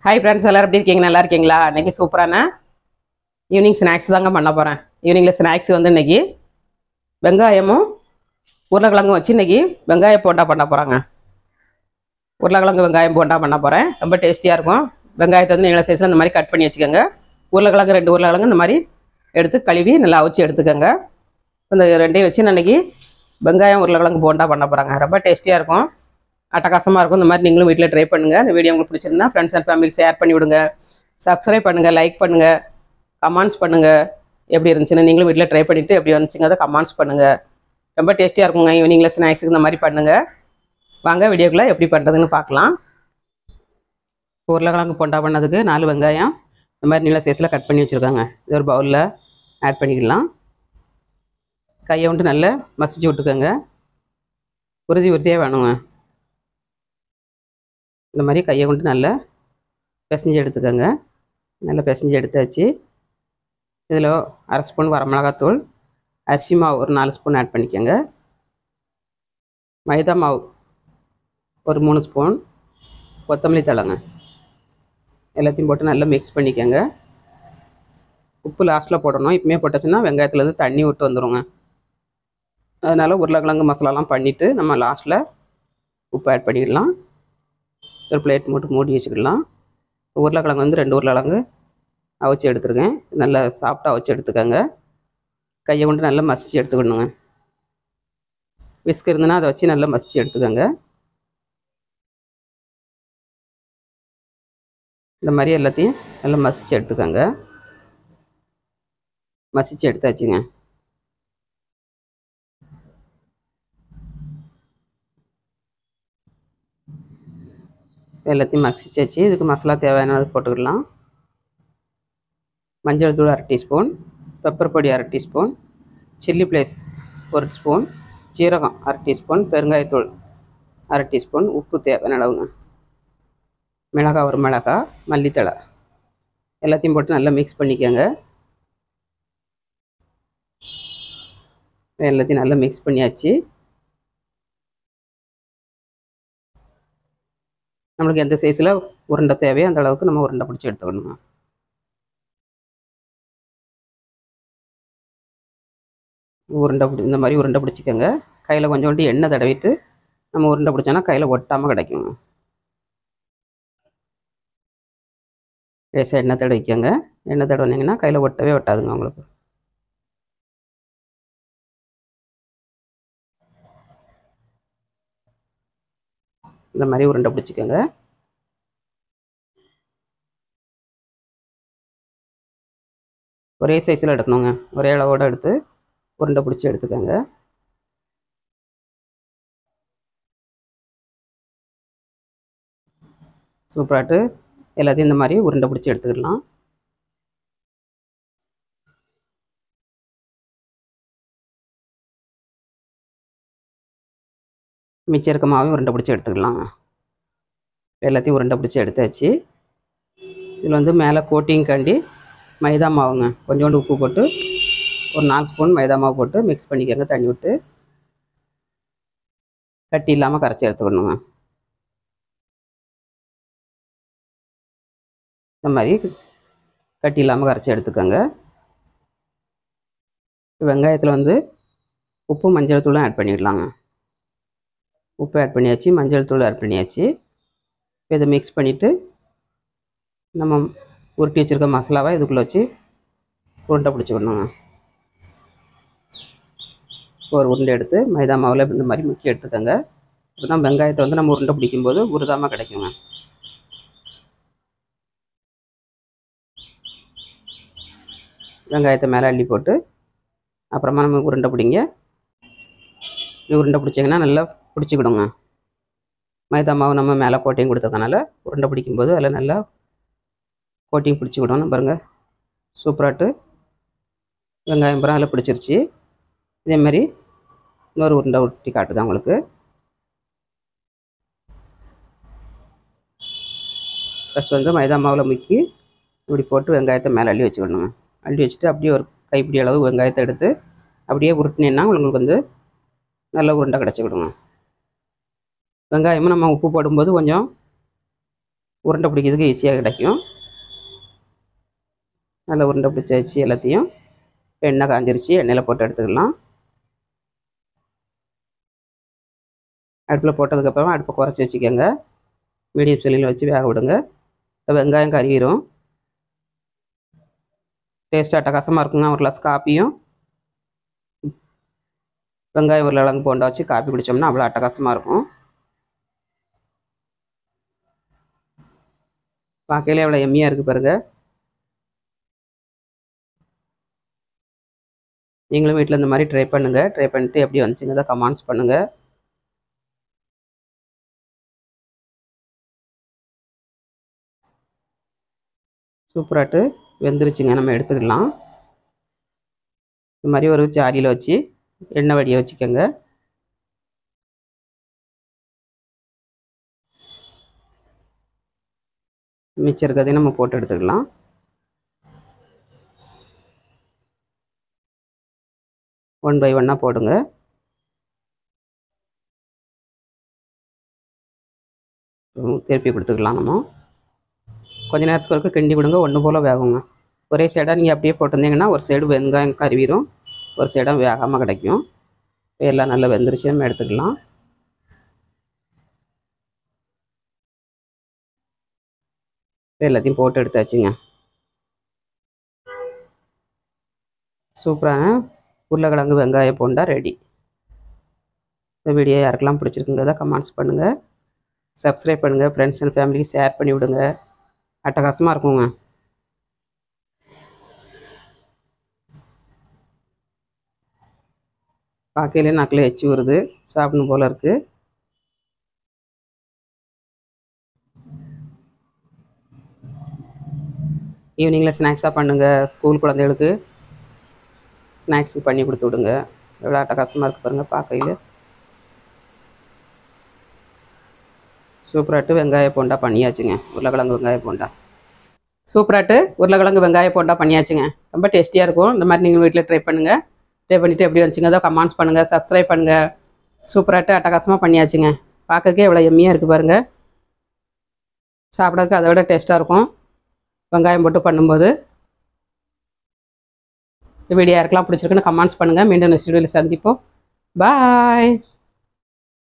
hi friends எல்லாரும் எப்படி இருக்கீங்க நல்லா இருக்கீங்களா இன்னைக்கு சூப்பரான ஈவினிங் ஸ்நாக்ஸ் தாங்க பண்ண போகிறேன் ஈவினிங்கில் ஸ்நாக்ஸ் வந்து இன்னைக்கு வெங்காயமும் உருளைக்கிழங்கும் வச்சு இன்னைக்கு வெங்காய போண்டா பண்ண போகிறாங்க உருளைக்கிழங்கு வெங்காயம் போண்டா பண்ண போகிறேன் ரொம்ப டேஸ்டியாக இருக்கும் வெங்காயத்தை வந்து நீள சைஸில் இந்த மாதிரி கட் பண்ணி வச்சுக்கோங்க உருளைக்கிழங்கு ரெண்டு உருளைக்கிழங்கு இந்த மாதிரி எடுத்து கழுவி நல்லா அவிச்சு எடுத்துக்கோங்க இந்த ரெண்டையும் வச்சு நான் இன்னைக்கு வெங்காயம் உருளைக்கிழங்கு போண்டா பண்ண போகிறாங்க ரொம்ப டேஸ்டியாக இருக்கும் அட்டகாசமாக இருக்கும் இந்த மாதிரி நீங்களும் வீட்டில் ட்ரை பண்ணுங்கள் இந்த வீடியோ உங்களுக்கு பிடிச்சிருந்தா ஃப்ரெண்ட்ஸ் அண்ட் ஃபேமிலிக்கு ஷேர் பண்ணி விடுங்க சப்ஸ்கிரைப் பண்ணுங்கள் லைக் பண்ணுங்கள் கமெண்ட்ஸ் பண்ணுங்கள் எப்படி இருந்துச்சுன்னு நீங்களும் வீட்டில் ட்ரை பண்ணிவிட்டு எப்படி வந்துச்சுங்க அதை கமெண்ட்ஸ் பண்ணுங்கள் ரொம்ப டேஸ்டியாக இருக்குங்க ஈவினிங்கில் ஸ்நாக்ஸுக்கு இந்த மாதிரி பண்ணுங்கள் வாங்க வீடியோக்குள்ளே எப்படி பண்ணுறதுன்னு பார்க்கலாம் உருளைக்கிழங்கு போண்டா பண்ணதுக்கு நாலு வெங்காயம் இந்த மாதிரி நீள சைஸில் கட் பண்ணி வச்சுருக்காங்க இது ஒரு பவுலில் ஆட் பண்ணிக்கலாம் கையை வந்துட்டு நல்லா மசிச்சு விட்டுக்கோங்க உறுதி உறுதியாக வேணுங்க இந்த மாதிரி கையை கொண்டு நல்லா பிசைஞ்சு எடுத்துக்கோங்க நல்லா பிசைஞ்சு எடுத்தாச்சு இதில் அரை ஸ்பூன் வரமிளகாத்தூள் அரிசி மாவு ஒரு நாலு ஸ்பூன் ஆட் பண்ணிக்கோங்க மைதா மாவு ஒரு மூணு ஸ்பூன் கொத்தமல்லி தழைங்க எல்லாத்தையும் போட்டு நல்லா மிக்ஸ் பண்ணிக்கோங்க உப்பு லாஸ்ட்டில் போடணும் இப்போமே போட்டாச்சுன்னா வெங்காயத்துலேருந்து தண்ணி விட்டு வந்துடுங்க அதனால் உருளைக்கிழங்கு மசாலாலாம் பண்ணிவிட்டு நம்ம லாஸ்ட்டில் உப்பு ஆட் பண்ணிடலாம் ஒரு பிளேட் மட்டும் மூடி வச்சுக்கலாம் உருளைக்கிழங்கு வந்து ரெண்டு உருளைக்கிழங்கு அவிச்சு எடுத்துருக்கேன் நல்லா சாஃப்டாக அவிச்சு எடுத்துக்கோங்க கையை கொண்டு நல்லா மசிச்சு எடுத்துக்கணுங்க விஸ்க் இருந்ததுன்னா அதை வச்சு நல்லா மசிச்சு எடுத்துக்கோங்க இந்த மாதிரி எல்லாத்தையும் நல்லா மசிச்சு எடுத்துக்கோங்க மசிச்சு எடுத்தாச்சுங்க எல்லாத்தையும் மசிச்சாச்சு இதுக்கு மசாலா தேவையானது போட்டுக்கலாம் மஞ்சள் தூள் அரை டீஸ்பூன் பெப்பர் பொடி அரை டீஸ்பூன் சில்லி ஃப்ளேக்ஸ் ஒரு ஸ்பூன் ஜீரகம் அரை டீஸ்பூன் பெருங்காயத்தூள் அரை டீஸ்பூன் உப்பு தேவையான அளவுங்க மிளகாய் ஒரு மிளகாய் மல்லித்தழை எல்லாத்தையும் போட்டு நல்லா மிக்ஸ் பண்ணிக்கோங்க எல்லாத்தையும் நல்லா மிக்ஸ் பண்ணியாச்சு நம்மளுக்கு எந்த சைஸில் உருண்டை தேவையோ அந்த அளவுக்கு நம்ம உருண்டை பிடிச்சி எடுத்துக்கணுங்க உருண்டை பிடி இந்த மாதிரி உருண்டை பிடிச்சிக்கோங்க கையில் கொஞ்சோண்டு எண்ணெய் தடவிட்டு நம்ம உருண்டை பிடிச்சோன்னா கையில் ஒட்டாமல் கிடைக்குங்க லேசாக எண்ணெய் தடவிக்கோங்க எண்ணெய் தடவினீங்கன்னா கையில் ஒட்டவே ஒட்டாதுங்க உங்களுக்கு இந்த மாதிரி உருண்டை பிடிச்சிக்கோங்க ஒரே சைஸில் எடுக்கணுங்க ஒரே அளவோடு எடுத்து உருண்டை பிடிச்சி எடுத்துக்கோங்க சூப்பராட்டு எல்லாத்தையும் இந்த மாதிரி உருண்டை பிடிச்சி எடுத்துக்கலாம் மிச்சம் இருக்க மாவையும் உருண்டை பிடிச்சி எடுத்துக்கலாம் எல்லாத்தையும் உருண்டை பிடிச்சி எடுத்தாச்சு இதில் வந்து மேலே கோட்டிங்காண்டி மைதா மாவுங்க கொஞ்சோண்டு உப்பு போட்டு ஒரு நாலு ஸ்பூன் மைதா மாவு போட்டு மிக்ஸ் பண்ணிக்கோங்க தண்ணி விட்டு கட்டி இல்லாமல் கரைச்சி எடுத்துக்கணுங்க இந்த மாதிரி கட்டி இல்லாமல் கரைச்சி எடுத்துக்கோங்க வெங்காயத்தில் வந்து உப்பு மஞ்சள் தூளும் ஆட் பண்ணிடலாங்க உப்பு ஆட் பண்ணியாச்சு மஞ்சள் தூள் ஆட் பண்ணியாச்சு இதை மிக்ஸ் பண்ணிவிட்டு நம்ம உருட்டி வச்சுருக்க மசாலாவை இதுக்குள்ளே வச்சு உருண்டை பிடிச்சிக்கணுங்க ஒரு உருண்டை எடுத்து மைதா மாவில் இந்த மாதிரி முக்கி எடுத்துக்கோங்க இப்போ தான் வெங்காயத்தை வந்து நம்ம உருண்டை பிடிக்கும்போது உருதாமல் கிடைக்குங்க வெங்காயத்தை மேலே அள்ளி போட்டு அப்புறமா நம்ம உருண்டை பிடிங்க உருண்டை பிடிச்சிங்கன்னா நல்லா பிடிச்சிக்கிடுங்க மைதா மாவு நம்ம மேலே கோட்டையும் கொடுத்துருக்கனால உருண்டை பிடிக்கும்போது அதில் நல்லா கோட்டிங் பிடிச்சிக்கிடணும் பாருங்கள் சூப்பராட்டு வெங்காயம் பூரா அதில் பிடிச்சிருச்சு இதேமாரி இன்னொரு உருண்டை உருட்டி காட்டுதான் உங்களுக்கு ஃபஸ்ட் வந்து மைதா மாவில் முக்கி இப்படி போட்டு வெங்காயத்தை மேலே அள்ளி வச்சுக்கணுங்க அள்ளி வச்சுட்டு அப்படியே ஒரு கைப்பிடி அளவு வெங்காயத்தை எடுத்து அப்படியே உருட்டினேன்னா உங்களுக்கு வந்து நல்ல உருண்டை கிடச்சிக்கிடுங்க வெங்காயமும் நம்ம உப்பு போடும்போது கொஞ்சம் உருண்டை பிடிக்கிறதுக்கு ஈஸியாக கிடைக்கும் நல்லா உருண்டை பிடிச்சாச்சு எல்லாத்தையும் எண்ணெய் காஞ்சிருச்சு எண்ணெயில் போட்டு எடுத்துக்கலாம் அடுப்பில் போட்டதுக்கப்புறம் அடுப்பை குறைச்சி வச்சுக்கோங்க மீடியம் ஸ்டீலில் வச்சு வேக விடுங்க வெங்காயம் கருகிரும் டேஸ்ட் அட்டகாசமாக இருக்குங்க ஒரு கிளாஸ் காப்பியும் வெங்காயம் உருளைக்கிழங்கு போண்டா வச்சு காப்பி குடித்தோம்னா அவ்வளோ அட்டகாசமாக இருக்கும் பார்க்கையிலே எவ்வளோ எம்மியாக இருக்குது பாருங்க நீங்களும் வீட்டில் இந்த மாதிரி ட்ரை பண்ணுங்கள் ட்ரை பண்ணிட்டு எப்படி வந்துச்சுங்க தான் கமெண்ட்ஸ் பண்ணுங்கள் சூப்பராட்டு வெந்துருச்சுங்க நம்ம எடுத்துக்கலாம் இந்த மாதிரி ஒரு ஜாடியில் வச்சு எண்ணெய் வடியை வச்சுக்கோங்க மிச்சம் இருக்கிறதையும் நம்ம போட்டு எடுத்துக்கலாம் ஒன் பை ஒன்னாக போடுங்க திருப்பி கொடுத்துக்கலாம் நம்ம கொஞ்ச நேரத்துக்கு வரைக்கும் கிண்டி விடுங்க ஒன்று போல் வேகுங்க ஒரே சைடாக நீங்கள் அப்படியே போட்டிருந்தீங்கன்னா ஒரு சைடு வெங்காயம் கருவிடும் ஒரு சைடாக வேகாமல் கிடைக்கும் இப்போ எல்லாம் நல்லா வெந்துருச்சு நம்ம எடுத்துக்கலாம் இப்போ எல்லாத்தையும் போட்டு எடுத்தாச்சுங்க சூப்பரான உருளைக்கிழங்கு வெங்காய போண்டா ரெடி இந்த வீடியோ யாருக்கெல்லாம் பிடிச்சிருக்குங்கிறத கமெண்ட்ஸ் பண்ணுங்கள் சப்ஸ்கிரைப் பண்ணுங்கள் ஃப்ரெண்ட்ஸ் அண்ட் ஃபேமிலிக்கு ஷேர் பண்ணி விடுங்க அட்டகாசமாக இருக்குங்க பார்க்கையிலே நாக்கில் எச்சி வருது சாப்பிடணும் போல் இருக்குது ஈவினிங்கில் ஸ்நாக்ஸாக பண்ணுங்கள் ஸ்கூல் குழந்தைகளுக்கு ஸ்நாக்ஸுக்கு பண்ணி கொடுத்து விடுங்க எவ்வளோ அட்டகாசமாக இருக்குது பாருங்கள் பார்க்கையில் சூப்பராட்டு வெங்காய போண்டா பண்ணியாச்சுங்க உருளைக்கிழங்கு வெங்காய போண்டா சூப்பராட்டு உருளைக்கிழங்கு வெங்காய போண்டா பண்ணியாச்சுங்க ரொம்ப டேஸ்டியாக இருக்கும் இந்த மாதிரி நீங்கள் வீட்டில் ட்ரை பண்ணுங்கள் ட்ரை பண்ணிவிட்டு எப்படி வந்துச்சுங்க அதோ கமெண்ட்ஸ் பண்ணுங்கள் சப்ஸ்கிரைப் பண்ணுங்கள் சூப்பராட்டு அட்டகாசமாக பண்ணியாச்சுங்க பார்க்கறக்கே எவ்வளோ எம்மியாக இருக்குது பாருங்கள் சாப்பிட்றதுக்கு அதை விட டேஸ்ட்டாக இருக்கும் வெங்காயம் போட்டு பண்ணும்போது இந்த வீடியோ யாருக்கெல்லாம் பிடிச்சிருக்குன்னு கமெண்ட்ஸ் பண்ணுங்கள் மீண்டும் நெக்ஸ்ட் வீடியோவில் சந்திப்போம் பாய்